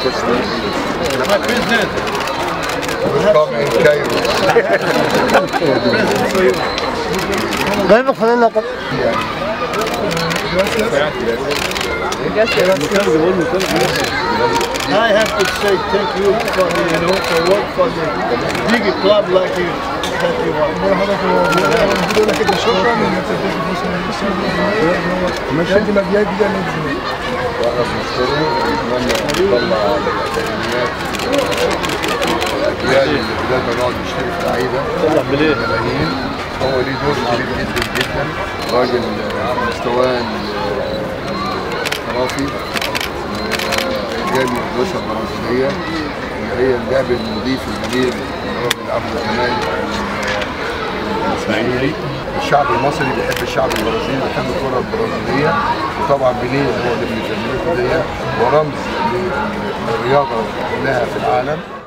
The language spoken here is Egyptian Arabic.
Come in Cairo. Dajmy kolejna tak. I have to say thank you for the, you know, for work for the big club like you that you want. بقول لك كده شكرا انك اديتني فرصه ان انا اشتغل مش انت مجيئه جدا من زمان واحنا بنشكره ونتمنى نطلع الاكاديميات الاجيال اللي بدانا نقعد نشتري في لعيبه ملايين هو ليه دور كبير جدا جدا راجل على مستواه الخرافي جامي 11 برازيليه اللي هي اللعب النظيف الجميل اللي هو بيلعبه الزمالك الاسماعيلي الشعب المصري بيحب الشعب البرازيلي بيحب الكره البرازيليه وطبعا بيليه هو اللي بيسميه دي ورمز للرياضه كلها في العالم